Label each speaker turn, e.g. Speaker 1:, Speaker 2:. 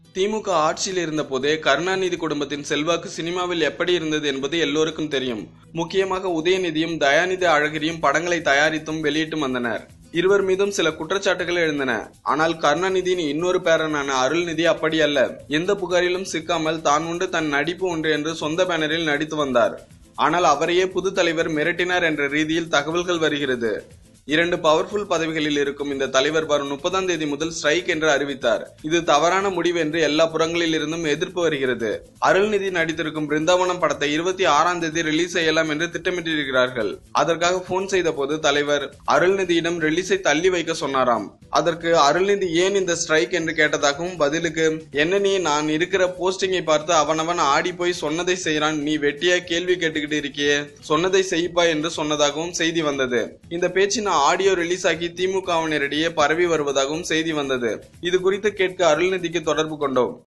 Speaker 1: திமுக ஆட்சியில் இருந்தபோதே கருணாநிதி குடும்பத்தின் செல்வாக்கு சினிமாவில் எப்படி இருந்தது என்பது எல்லோருக்கும் தெரியும் முக்கியமாக உதயநிதியும் தயாநிதி அழகிரியும் படங்களை தயாரித்தும் வெளியிட்டும் வந்தனர் இருவர் மீதும் சில குற்றச்சாட்டுகள் எழுந்தன ஆனால் கருணாநிதியின் இன்னொரு பேரனான அருள்நிதி அப்படி அல்ல எந்த புகாரிலும் சிக்காமல் தான் உண்டு தன் நடிப்பு ஒன்று என்று சொந்த பேனரில் நடித்து வந்தார் ஆனால் அவரையே புது தலைவர் மிரட்டினார் என்ற ரீதியில் தகவல்கள் வருகிறது இரண்டு பவர்ஃபுல் பதவிகளில் இருக்கும் இந்த தலைவர் வரும் முப்பதாம் தேதி முதல் ஸ்ட்ரைக் என்று அறிவித்தார் இது தவறான முடிவு என்று எல்லா புறங்களில் இருந்தும் எதிர்ப்பு வருகிறது அருள்நிதி நடித்திருக்கும் பிருந்தாவனம் படத்தை இருபத்தி ஆறாம் தேதி ரிலீஸ் செய்யலாம் என்று திட்டமிட்டிருக்கிறார்கள் அதற்காக போன் செய்த போது தலைவர் அருள்நிதியிடம் ரிலீஸை தள்ளி வைக்க சொன்னாராம் அதற்கு அருள்நிதி ஏன் இந்த ஸ்ட்ரைக் என்று கேட்டதாகவும் பதிலுக்கு என்ன நீ நான் இருக்கிற போஸ்டிங்கை பார்த்து அவனவன் ஆடி போய் சொன்னதை செய்யறான் நீ வெட்டியா கேள்வி கேட்டுக்கிட்டு இருக்கியே சொன்னதை செய்ப்பா என்று சொன்னதாகவும் செய்தி வந்தது இந்த பேச்சின் ஆடியோ ரிலீஸ் ஆகி திமுகவினரிடையே பரவி வருவதாகவும் செய்தி வந்தது இது குறித்து கேட்க அருள்நிதிக்கு தொடர்பு கொண்டோம்